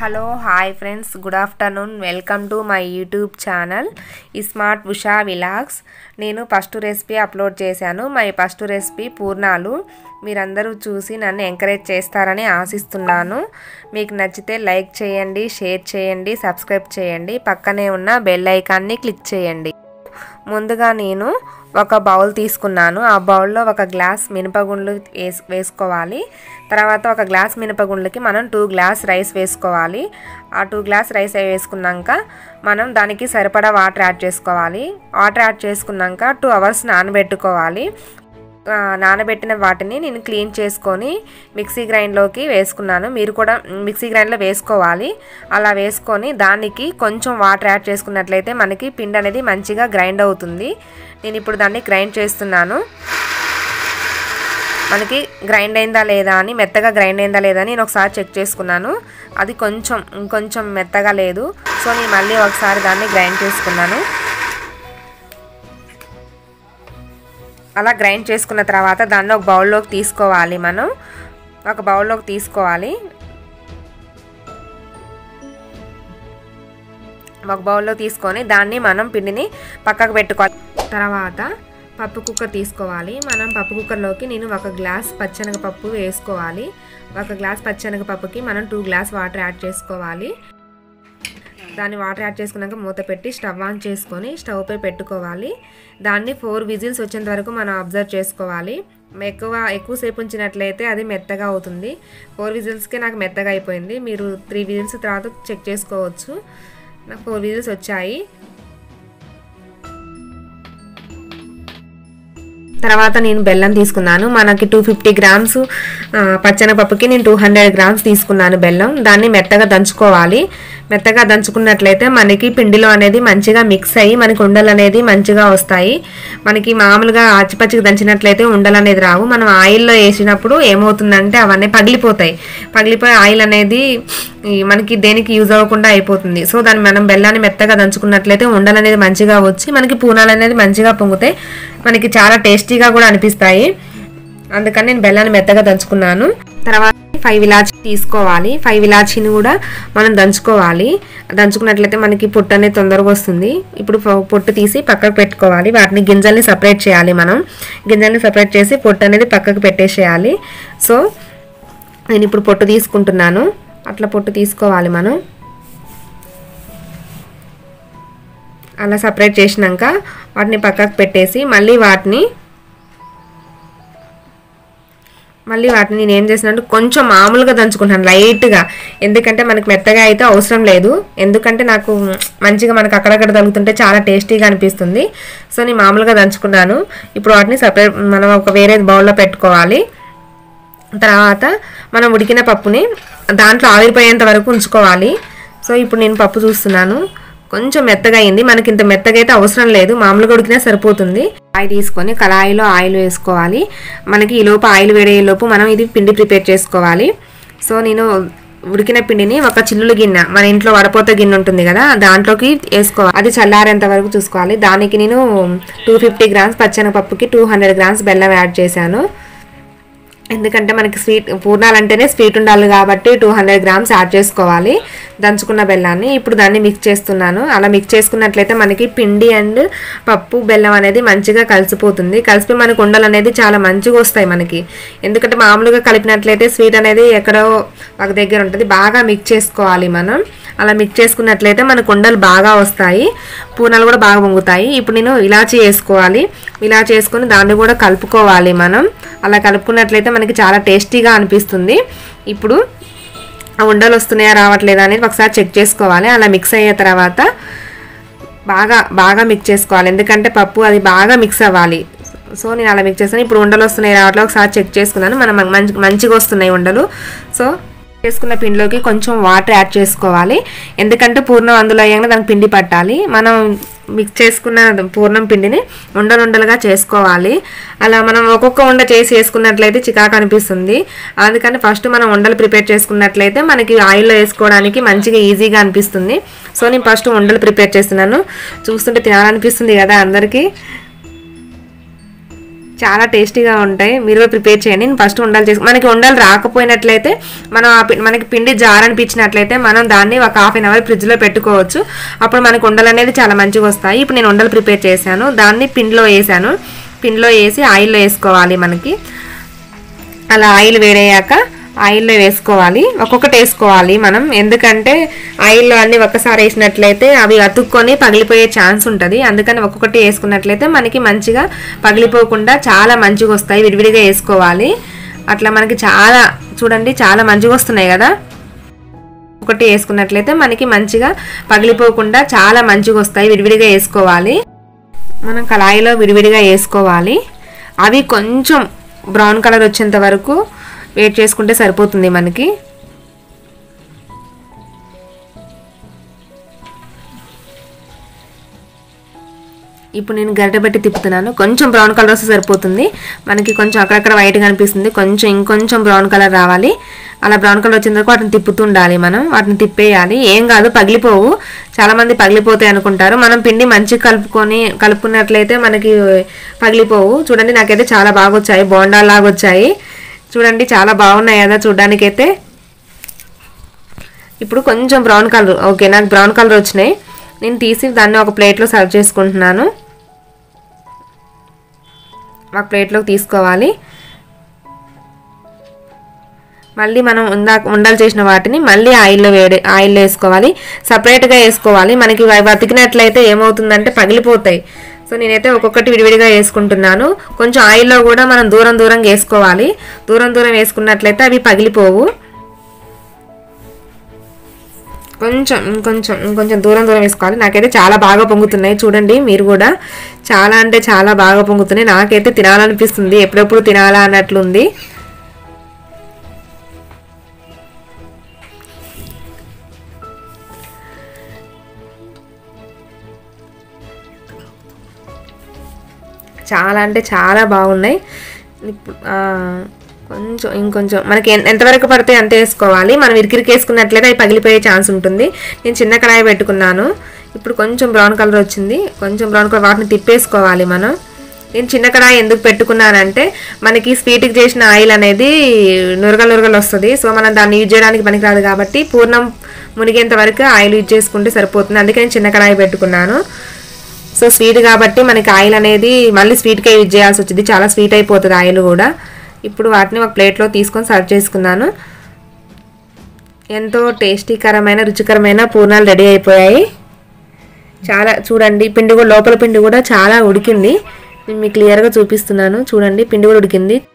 hello hi friends good afternoon welcome to my YouTube channel smart Usha vlogs నేను first recipe upload చేశాను my first recipe పూర్ణాలు మీరందరూ చూసి నన్ను ఎంకరేజ్ చేస్తారని ఆశిస్తున్నాను మీకు నచ్చితే లైక్ చేయండి షేర్ చేయండి సబ్స్క్రైబ్ చేయండి పక్కనే ఉన్న బెల్ ఐకాన్ని క్లిక్ చేయండి ముందుగా నేను ఒక బౌల్ తీసుకున్నాను ఆ బౌల్లో ఒక గ్లాస్ మినపగుండ్లు వేస్ వేసుకోవాలి తర్వాత ఒక గ్లాస్ మినపగుండ్లకి మనం టూ గ్లాస్ రైస్ వేసుకోవాలి ఆ టూ గ్లాస్ రైస్ వేసుకున్నాక మనం దానికి సరిపడా వాటర్ యాడ్ చేసుకోవాలి వాటర్ యాడ్ చేసుకున్నాక టూ అవర్స్ నానబెట్టుకోవాలి ఆ, నానబెట్టిన వాటిని నేను క్లీన్ చేసుకొని మిక్సీ గ్రైండ్లోకి వేసుకున్నాను మీరు కూడా మిక్సీ గ్రైండ్లో వేసుకోవాలి అలా వేసుకొని దానికి కొంచెం వాటర్ యాడ్ చేసుకున్నట్లయితే మనకి పిండి అనేది మంచిగా గ్రైండ్ అవుతుంది నేను ఇప్పుడు దాన్ని గ్రైండ్ చేస్తున్నాను మనకి గ్రైండ్ అయిందా లేదా అని మెత్తగా గ్రైండ్ అయిందా లేదా అని నేను ఒకసారి చెక్ చేసుకున్నాను అది కొంచెం ఇంకొంచెం మెత్తగా లేదు సో నేను మళ్ళీ ఒకసారి దాన్ని గ్రైండ్ చేసుకున్నాను అలా గ్రైండ్ చేసుకున్న తర్వాత దాన్ని ఒక బౌల్లోకి తీసుకోవాలి మనం ఒక బౌల్లోకి తీసుకోవాలి ఒక బౌల్లో తీసుకొని దాన్ని మనం పిండిని పక్కకు పెట్టుకోవాలి తర్వాత పప్పు కుక్కర్ తీసుకోవాలి మనం పప్పు కుక్కర్లోకి నేను ఒక గ్లాస్ పచ్చెనగపప్పు వేసుకోవాలి ఒక గ్లాస్ పచ్చెనగపప్పుకి మనం టూ గ్లాస్ వాటర్ యాడ్ చేసుకోవాలి దాన్ని వాటర్ యాడ్ చేసుకున్నాక మూత పెట్టి స్టవ్ ఆన్ చేసుకొని స్టవ్ పై పెట్టుకోవాలి దాన్ని ఫోర్ విజిల్స్ వచ్చేంత వరకు మనం అబ్జర్వ్ చేసుకోవాలి ఎక్కువ ఎక్కువసేపు ఉంచినట్లయితే అది మెత్తగా అవుతుంది ఫోర్ విజిల్స్కే నాకు మెత్తగా అయిపోయింది మీరు త్రీ విజిల్స్ తర్వాత చెక్ చేసుకోవచ్చు నాకు ఫోర్ విజిల్స్ వచ్చాయి తర్వాత నేను బెల్లం తీసుకున్నాను మనకి టూ ఫిఫ్టీ గ్రామ్స్ పచ్చనపప్పుకి నేను టూ హండ్రెడ్ గ్రామ్స్ తీసుకున్నాను బెల్లం దాన్ని మెత్తగా దంచుకోవాలి మెత్తగా దంచుకున్నట్లయితే మనకి పిండిలో అనేది మంచిగా మిక్స్ అయ్యి మనకి ఉండలు అనేది మంచిగా వస్తాయి మనకి మామూలుగా ఆచిపచ్చికి దంచినట్లయితే ఉండలు అనేది రావు మనం ఆయిల్లో వేసినప్పుడు ఏమవుతుందంటే అవన్నీ పగిలిపోతాయి పగిలిపోయి ఆయిల్ అనేది ఈ మనకి దేనికి యూజ్ అవ్వకుండా అయిపోతుంది సో దాన్ని మనం బెల్లాన్ని మెత్తగా దంచుకున్నట్లయితే ఉండలు అనేది మంచిగా వచ్చి మనకి పూనాలు అనేది మంచిగా పొంగుతాయి మనకి చాలా టేస్టీగా కూడా అనిపిస్తాయి అందుకని నేను బెల్లాన్ని మెత్తగా దంచుకున్నాను తర్వాత ఫైవ్ ఇలాచి తీసుకోవాలి ఫైవ్ ఇలాచీని కూడా మనం దంచుకోవాలి దంచుకున్నట్లయితే మనకి పొట్టు అనేది తొందరగా వస్తుంది ఇప్పుడు పొ- పొట్టు తీసి పక్కకు పెట్టుకోవాలి వాటిని గింజల్ని సపరేట్ చేయాలి మనం గింజల్ని సపరేట్ చేసి పొట్టు అనేది పక్కకు పెట్టేసేయాలి సో నేను ఇప్పుడు పొట్టు తీసుకుంటున్నాను అట్లా పొట్టు తీసుకోవాలి మనం అలా సపరేట్ చేసినాక వాటిని పక్కకు పెట్టేసి మళ్ళీ వాటిని మళ్ళీ వాటిని నేను ఏం చేసినట్టు కొంచెం మామూలుగా దంచుకుంటాను లైట్గా ఎందుకంటే మనకి మెత్తగా అయితే అవసరం లేదు ఎందుకంటే నాకు మంచిగా మనకు అక్కడక్కడ తగులుతుంటే చాలా టేస్టీగా అనిపిస్తుంది సో నేను మామూలుగా దంచుకున్నాను ఇప్పుడు వాటిని సపరేట్ మనం ఒక వేరే బౌల్లో పెట్టుకోవాలి తర్వాత మనం ఉడికిన పప్పుని దాంట్లో ఆవిరిపోయేంత వరకు ఉంచుకోవాలి సో ఇప్పుడు నేను పప్పు చూస్తున్నాను కొంచెం మెత్తగా అయింది మనకి ఇంత మెత్తగా అయితే అవసరం లేదు మామూలుగా ఉడికినా సరిపోతుంది ఆయిల్ తీసుకొని కళాయిలో ఆయిల్ వేసుకోవాలి మనకి ఈ లోపు ఆయిల్ వేడే లోపు మనం ఇది పిండి ప్రిపేర్ చేసుకోవాలి సో నేను ఉడికిన పిండిని ఒక చిల్లులు గిన్నె మన ఇంట్లో వడపోత గిన్నె ఉంటుంది కదా దాంట్లోకి వేసుకోవాలి అది చల్లారేంత వరకు చూసుకోవాలి దానికి నేను టూ ఫిఫ్టీ గ్రామ్స్ పచ్చెనపప్పుకి టూ హండ్రెడ్ గ్రామ్స్ బెల్లం యాడ్ చేశాను ఎందుకంటే మనకి స్వీట్ పూర్ణాలు అంటేనే స్వీట్ ఉండాలి కాబట్టి టూ హండ్రెడ్ గ్రామ్స్ యాడ్ చేసుకోవాలి దంచుకున్న బెల్లాన్ని ఇప్పుడు దాన్ని మిక్స్ చేస్తున్నాను అలా మిక్స్ చేసుకున్నట్లయితే మనకి పిండి అండ్ పప్పు బెల్లం అనేది మంచిగా కలిసిపోతుంది కలిపి మనకు ఉండలు అనేది చాలా మంచిగా వస్తాయి మనకి ఎందుకంటే మామూలుగా కలిపినట్లయితే స్వీట్ అనేది ఎక్కడో ఒక దగ్గర ఉంటుంది బాగా మిక్స్ చేసుకోవాలి మనం అలా మిక్స్ చేసుకున్నట్లయితే మనకు ఉండలు బాగా వస్తాయి పూనలు కూడా బాగా పొంగుతాయి ఇప్పుడు నేను ఇలాచీ వేసుకోవాలి ఇలాచీ వేసుకొని దాన్ని కూడా కలుపుకోవాలి మనం అలా కలుపుకున్నట్లయితే మనకి చాలా టేస్టీగా అనిపిస్తుంది ఇప్పుడు ఆ ఉండలు వస్తున్నాయా రావట్లేదా అనేది ఒకసారి చెక్ చేసుకోవాలి అలా మిక్స్ అయ్యే తర్వాత బాగా బాగా మిక్స్ చేసుకోవాలి ఎందుకంటే పప్పు అది బాగా మిక్స్ అవ్వాలి సో నేను అలా మిక్స్ చేస్తాను ఇప్పుడు ఉండలు వస్తున్నాయి రావట్లేదు ఒకసారి చెక్ చేసుకున్నాను మనం మంచి మంచిగా వస్తున్నాయి ఉండలు సో చేసుకున్న పిండిలోకి కొంచెం వాటర్ యాడ్ చేసుకోవాలి ఎందుకంటే పూర్ణం అందులో అయ్యాక దానికి పిండి పట్టాలి మనం మిక్స్ చేసుకున్న పూర్ణం పిండిని ఉండలుండలుగా చేసుకోవాలి అలా మనం ఒక్కొక్క ఉండ చేసి వేసుకున్నట్లయితే చికాకు అనిపిస్తుంది అందుకని ఫస్ట్ మనం ఉండలు ప్రిపేర్ చేసుకున్నట్లయితే మనకి ఆయిల్లో వేసుకోవడానికి మంచిగా ఈజీగా అనిపిస్తుంది సో నేను ఫస్ట్ ఉండలు ప్రిపేర్ చేస్తున్నాను చూస్తుంటే తినాలనిపిస్తుంది కదా అందరికీ చాలా టేస్టీగా ఉంటాయి మీరు కూడా ప్రిపేర్ చేయండి నేను ఫస్ట్ ఉండాలి చేసి మనకి ఉండాలి రాకపోయినట్లయితే మనం ఆ పి- మనకి పిండి జారనిపించినట్లయితే మనం దాన్ని ఒక హాఫ్ అన్ అవర్ ఫ్రిడ్జ్లో పెట్టుకోవచ్చు అప్పుడు మనకు ఉండలు అనేది చాలా మంచిగా వస్తాయి ఇప్పుడు నేను ఉండలు ప్రిపేర్ చేశాను దాన్ని పిండిలో వేసాను పిండిలో వేసి ఆయిల్లో వేసుకోవాలి మనకి అలా ఆయిల్ వేడయ్యాక ఆయిల్లో వేసుకోవాలి ఒక్కొక్కటి వేసుకోవాలి మనం ఎందుకంటే ఆయిల్లో అన్ని ఒక్కసారి వేసినట్లయితే అవి అతుక్కొని పగిలిపోయే ఛాన్స్ ఉంటుంది అందుకని ఒక్కొక్కటి వేసుకున్నట్లయితే మనకి మంచిగా పగిలిపోకుండా చాలా మంచిగా వస్తాయి విడివిడిగా వేసుకోవాలి అట్లా మనకి చాలా చూడండి చాలా మంచిగా వస్తున్నాయి కదా ఒకటి వేసుకున్నట్లయితే మనకి మంచిగా పగిలిపోకుండా చాలా మంచిగా వస్తాయి విడివిడిగా వేసుకోవాలి మనం కళాయిలో విడివిడిగా వేసుకోవాలి అవి కొంచెం బ్రౌన్ కలర్ వచ్చేంత వరకు వెయిట్ చేసుకుంటే సరిపోతుంది మనకి ఇప్పుడు నేను గరిటె పెట్టి తిప్పుతున్నాను కొంచెం బ్రౌన్ కలర్ వస్తే సరిపోతుంది మనకి కొంచెం అక్కడక్కడ వైట్ కనిపిస్తుంది కొంచెం ఇంకొంచెం బ్రౌన్ కలర్ రావాలి అలా బ్రౌన్ కలర్ వచ్చిన తర్వాత వాటిని తిప్పుతుండాలి మనం వాటిని తిప్పేయాలి ఏం కాదు పగిలిపోవు చాలా మంది పగిలిపోతాయి అనుకుంటారు మనం పిండి మంచిగా కలుపుకొని కలుపుకున్నట్లయితే మనకి పగిలిపోవు చూడండి నాకైతే చాలా బాగా వచ్చాయి బోండాలాగా వచ్చాయి చూడండి చాలా బాగున్నాయి కదా చూడడానికైతే ఇప్పుడు కొంచెం బ్రౌన్ కలర్ ఓకే నాకు బ్రౌన్ కలర్ వచ్చినాయి నేను తీసి దాన్ని ఒక ప్లేట్లో సర్వ్ చేసుకుంటున్నాను ఒక ప్లేట్లోకి తీసుకోవాలి మళ్ళీ మనం ఉందా ఉండలు చేసిన వాటిని మళ్ళీ ఆయిల్లో వేడి ఆయిల్లో వేసుకోవాలి సపరేట్గా వేసుకోవాలి మనకి అవి బతికినట్లయితే ఏమవుతుందంటే పగిలిపోతాయి సో నేనైతే ఒక్కొక్కటి విడివిడిగా వేసుకుంటున్నాను కొంచెం ఆయిల్లో కూడా మనం దూరం దూరంగా వేసుకోవాలి దూరం దూరం వేసుకున్నట్లయితే అవి పగిలిపోవు కొంచెం ఇంకొంచెం ఇంకొంచెం దూరం దూరం వేసుకోవాలి నాకైతే చాలా బాగా పొంగుతున్నాయి చూడండి మీరు కూడా చాలా అంటే చాలా బాగా పొంగుతున్నాయి నాకైతే తినాలనిపిస్తుంది ఎప్పుడెప్పుడు తినాలా అన్నట్లుంది చాలా అంటే చాలా బాగున్నాయి ఇప్పుడు ఆ, కొంచెం ఇంకొంచెం మనకి ఎన్- ఎంతవరకు పడితే అంత వేసుకోవాలి మనం ఇరికిరికి వేసుకున్నట్లయితే అవి పగిలిపోయే ఛాన్స్ ఉంటుంది నేను చిన్న కడాయి పెట్టుకున్నాను ఇప్పుడు కొంచెం బ్రౌన్ కలర్ వచ్చింది కొంచెం బ్రౌన్ కలర్ వాటిని తిప్పేసుకోవాలి మనం నేను చిన్న కడాయి ఎందుకు పెట్టుకున్నానంటే మనకి స్వీట్కి చేసిన ఆయిల్ అనేది నురగలు నురగలు వస్తుంది సో మనం దాన్ని యూజ్ చేయడానికి పనికిరాదు కాబట్టి పూర్ణం మునిగేంత వరకు ఆయిల్ యూజ్ చేసుకుంటే సరిపోతుంది అందుకే నేను చిన్న కడాయి పెట్టుకున్నాను సో స్వీట్ కాబట్టి మనకి ఆయిల్ అనేది మళ్ళీ స్వీట్కే యూజ్ చేయాల్సి వచ్చింది చాలా స్వీట్ అయిపోతుంది ఆయిల్ కూడా ఇప్పుడు వాటిని ఒక ప్లేట్లో తీసుకొని సర్వ్ చేసుకున్నాను ఎంతో టేస్టీకరమైన రుచికరమైన పూర్ణాలు రెడీ అయిపోయాయి చాలా చూడండి పిండి కూడా లోపల పిండి కూడా చాలా ఉడికింది నేను మీకు క్లియర్గా చూపిస్తున్నాను చూడండి పిండి కూడా ఉడికింది